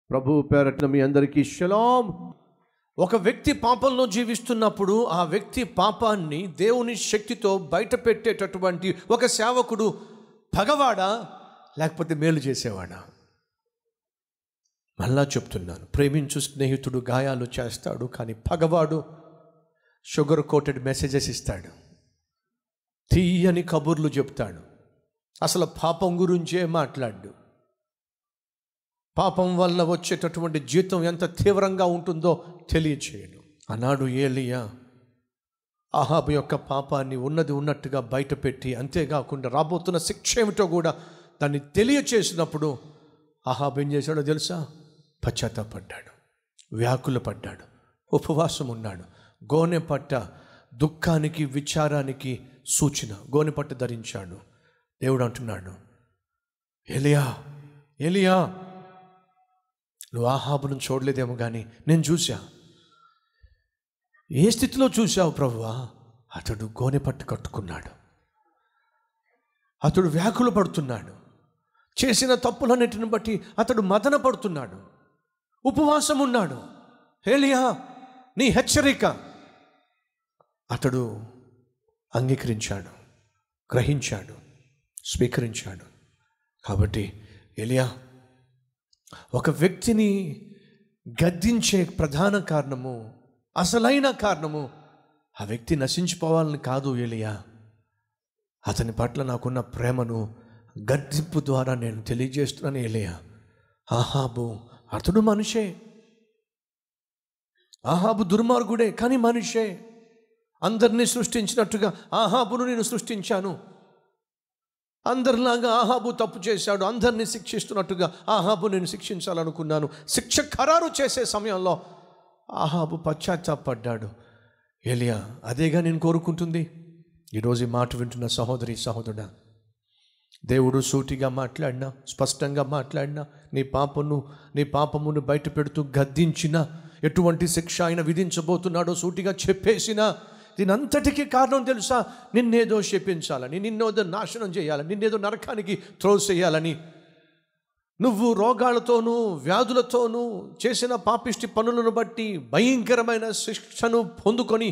ప్రభు పేరట్న మీ అందరికీ షలాం ఒక వ్యక్తి పాపంలో జీవిస్తున్నప్పుడు ఆ వ్యక్తి పాపాన్ని దేవుని శక్తితో బయట పెట్టేటటువంటి ఒక సేవకుడు పగవాడా లేకపోతే మేలు చేసేవాడా మళ్ళా చెప్తున్నాను ప్రేమించు స్నేహితుడు గాయాలు చేస్తాడు కానీ పగవాడు షుగర్ కోటెడ్ మెసేజెస్ ఇస్తాడు తీయని కబుర్లు చెప్తాడు అసలు పాపం గురించే మాట్లాడు పాపం వల్ల వచ్చేటటువంటి జీతం ఎంత తీవ్రంగా ఉంటుందో తెలియచేయడు ఆనాడు ఏలియా ఆహాబు యొక్క పాపాన్ని ఉన్నది ఉన్నట్టుగా బయటపెట్టి అంతేకాకుండా రాబోతున్న శిక్ష ఏమిటో కూడా దాన్ని తెలియచేసినప్పుడు ఆహాబు ఏం చేశాడో తెలుసా పశ్చాత్తాపడ్డాడు వ్యాకుల పడ్డాడు ఉపవాసం ఉన్నాడు గోనె పట్ట దుఃఖానికి విచారానికి సూచన గోనె పట్ట ధరించాడు దేవుడు అంటున్నాడు ఎలియా ఎలియా నువ్వు ఆహాబును చూడలేదేమో కానీ నేను చూశా ఏ స్థితిలో చూశావు ప్రభువా అతడు గోనె పట్టు కట్టుకున్నాడు అతడు వ్యాకులు పడుతున్నాడు చేసిన తప్పులన్నిటిని బట్టి అతడు మదన పడుతున్నాడు ఉపవాసం ఉన్నాడు హేలియా నీ హెచ్చరిక అతడు అంగీకరించాడు గ్రహించాడు స్వీకరించాడు కాబట్టి ఎలియా ఒక వ్యక్తిని గద్దించే ప్రధాన కారణము అసలైన కారణము ఆ వ్యక్తి నశించిపోవాలని కాదు ఎలియా అతని పట్ల నాకున్న ప్రేమను గద్దింపు ద్వారా నేను తెలియజేస్తున్నాను ఎలియా ఆహాబు అతడు మనిషే ఆహాబు దుర్మార్గుడే కానీ మనిషే అందరినీ సృష్టించినట్టుగా ఆహాబును నేను సృష్టించాను అందరిలాగా ఆహాబు తప్పు చేశాడు అందరినీ శిక్షిస్తున్నట్టుగా ఆహాబు నేను శిక్షించాలనుకున్నాను శిక్ష ఖరారు చేసే సమయంలో ఆహాబు పశ్చాత్తాపడ్డాడు ఎలియా అదేగా నేను కోరుకుంటుంది ఈరోజు ఈ మాట వింటున్న సహోదరి సహోదరుడా దేవుడు సూటిగా మాట్లాడినా స్పష్టంగా మాట్లాడినా నీ పాపను నీ పాపమును బయట పెడుతూ గద్దించిన ఎటువంటి శిక్ష ఆయన విధించబోతున్నాడో సూటిగా చెప్పేసినా దీనంతటికీ కారణం తెలుసా నిన్నేదో శపించాలని నిన్నేదో నాశనం చేయాలని నిన్నేదో నరకానికి త్రోసేయాలని నువ్వు రోగాలతోనూ వ్యాధులతోనూ చేసిన పాపిష్టి పనులను బట్టి భయంకరమైన శిక్షను పొందుకొని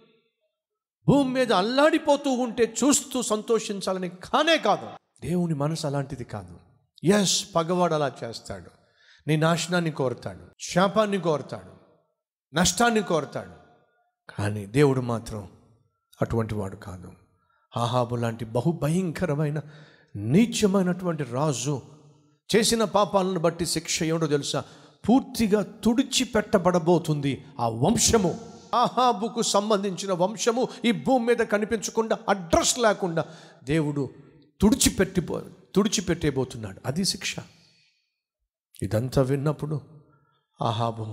భూమి మీద అల్లాడిపోతూ ఉంటే చూస్తూ సంతోషించాలని కానే కాదు దేవుని మనసు అలాంటిది కాదు ఎస్ పగవాడు అలా చేస్తాడు నీ నాశనాన్ని కోరుతాడు శాపాన్ని కోరుతాడు నష్టాన్ని కోరుతాడు కానీ దేవుడు మాత్రం అటువంటి వాడు కాదు ఆహాబు లాంటి బహుభయంకరమైన నీచమైనటువంటి రాజు చేసిన పాపాలను బట్టి శిక్ష ఏమిటో తెలుసా పూర్తిగా తుడిచిపెట్టబడబోతుంది ఆ వంశము ఆహాబుకు సంబంధించిన వంశము ఈ భూమి మీద కనిపించకుండా అడ్రస్ లేకుండా దేవుడు తుడిచిపెట్టిపో తుడిచిపెట్టేబోతున్నాడు అది శిక్ష ఇదంతా విన్నప్పుడు ఆహాబు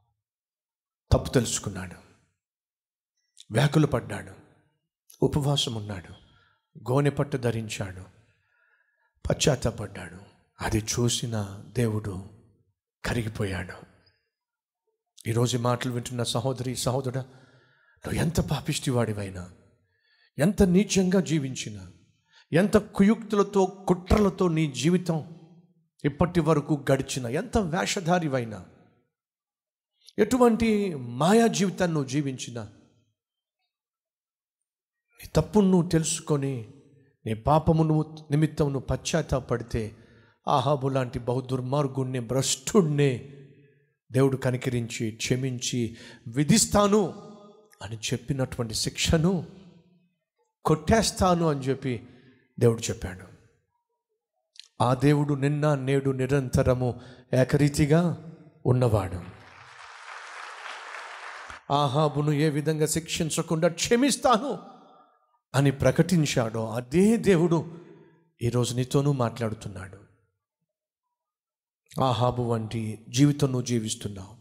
తప్పు తెలుసుకున్నాడు వ్యాకులు పడ్డాడు ఉపవాసం ఉన్నాడు గోనె పట్టు ధరించాడు పశ్చాత్తపడ్డాడు అది చూసిన దేవుడు కరిగిపోయాడు ఈరోజు ఈ మాటలు వింటున్న సహోదరి సహోదరుడా నువ్వు ఎంత పాపిష్టివాడివైనా ఎంత నీచంగా జీవించినా ఎంత కుయుక్తులతో కుట్రలతో నీ జీవితం ఇప్పటి వరకు గడిచిన ఎంత వేషధారివైనా ఎటువంటి మాయా జీవితాన్ని నువ్వు జీవించినా నీ తప్పును నువ్వు తెలుసుకొని నీ పాపమును నిమిత్తం నువ్వు పశ్చాత్తాపడితే ఆహాబు లాంటి బహు దుర్మార్గుణ్ణి భ్రష్టుణ్ణి దేవుడు కనికరించి క్షమించి విధిస్తాను అని చెప్పినటువంటి శిక్షను కొట్టేస్తాను అని చెప్పి దేవుడు చెప్పాడు ఆ దేవుడు నిన్న నేడు నిరంతరము ఏకరీతిగా ఉన్నవాడు ఆహాబును ఏ విధంగా శిక్షించకుండా క్షమిస్తాను అని ప్రకటించాడో అదే దేవుడు ఈరోజు నీతోనూ మాట్లాడుతున్నాడు ఆహాబు వంటి జీవితం నువ్వు జీవిస్తున్నావు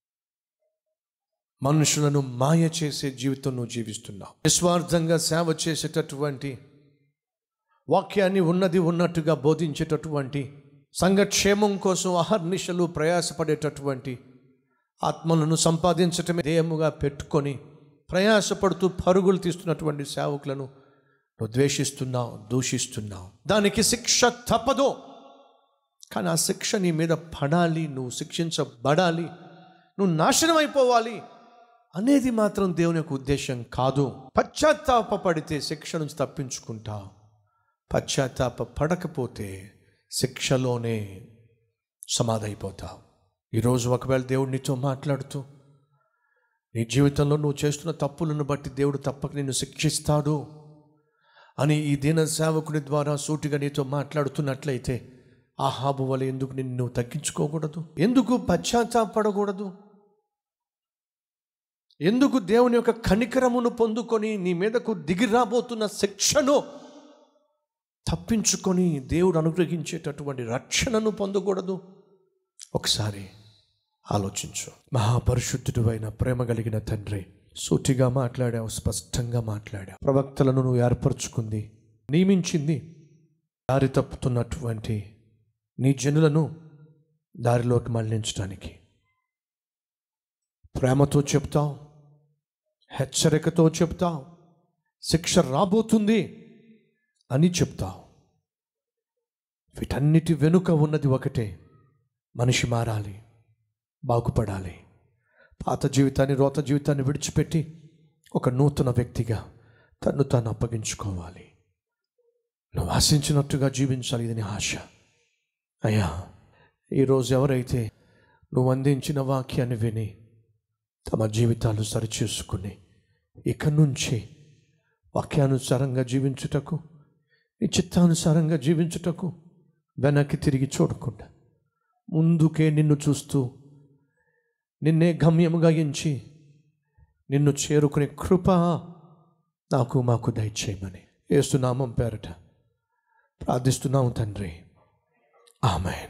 మనుషులను మాయ చేసే జీవితం నువ్వు జీవిస్తున్నావు నిస్వార్థంగా సేవ చేసేటటువంటి వాక్యాన్ని ఉన్నది ఉన్నట్టుగా బోధించేటటువంటి సంఘక్షేమం కోసం అహర్నిశలు ప్రయాసపడేటటువంటి ఆత్మలను సంపాదించటమే ధ్యేయముగా పెట్టుకొని ప్రయాసపడుతూ పరుగులు తీస్తున్నటువంటి సేవకులను నువ్వు ద్వేషిస్తున్నావు దూషిస్తున్నావు దానికి శిక్ష తప్పదు కానీ ఆ శిక్ష నీ మీద పడాలి నువ్వు శిక్షించబడాలి నువ్వు నాశనం అయిపోవాలి అనేది మాత్రం దేవుని యొక్క ఉద్దేశం కాదు పశ్చాత్తాప పడితే శిక్ష నుంచి తప్పించుకుంటావు పశ్చాత్తాప పడకపోతే శిక్షలోనే సమాధైపోతావు ఈరోజు ఒకవేళ దేవుడు నీతో మాట్లాడుతూ నీ జీవితంలో నువ్వు చేస్తున్న తప్పులను బట్టి దేవుడు తప్పక నిన్ను శిక్షిస్తాడు అని ఈ దీన సేవకుని ద్వారా సూటిగా నీతో మాట్లాడుతున్నట్లయితే ఆహాబు వల్ల ఎందుకు నిన్ను నువ్వు తగ్గించుకోకూడదు ఎందుకు పశ్చాత్తాపడకూడదు ఎందుకు దేవుని యొక్క కనికరమును పొందుకొని నీ మీదకు దిగి రాబోతున్న శిక్షను తప్పించుకొని దేవుడు అనుగ్రహించేటటువంటి రక్షణను పొందకూడదు ఒకసారి ఆలోచించు మహాపరిశుద్ధుడు అయిన ప్రేమ కలిగిన తండ్రి సూటిగా మాట్లాడావు స్పష్టంగా మాట్లాడావు ప్రవక్తలను నువ్వు ఏర్పరచుకుంది నియమించింది దారి తప్పుతున్నటువంటి నీ జనులను దారిలోకి మళ్లించడానికి ప్రేమతో చెప్తావు హెచ్చరికతో చెప్తావు శిక్ష రాబోతుంది అని చెప్తావు వీటన్నిటి వెనుక ఉన్నది ఒకటే మనిషి మారాలి బాగుపడాలి పాత జీవితాన్ని రోత జీవితాన్ని విడిచిపెట్టి ఒక నూతన వ్యక్తిగా తన్ను తాను అప్పగించుకోవాలి నువ్వు ఆశించినట్టుగా జీవించాలి ఇది నీ ఆశ అయ్యా ఈరోజు ఎవరైతే నువ్వు అందించిన వాక్యాన్ని విని తమ జీవితాలు సరిచేసుకుని ఇక నుంచి వాక్యానుసారంగా జీవించుటకు నీ చిత్తానుసారంగా జీవించుటకు వెనక్కి తిరిగి చూడకుండా ముందుకే నిన్ను చూస్తూ నిన్నే గమ్యముగా ఎంచి నిన్ను చేరుకునే కృప నాకు మాకు దయచేయమని ఏస్తున్నామం పేరట ప్రార్థిస్తున్నాము తండ్రి ఆమెన్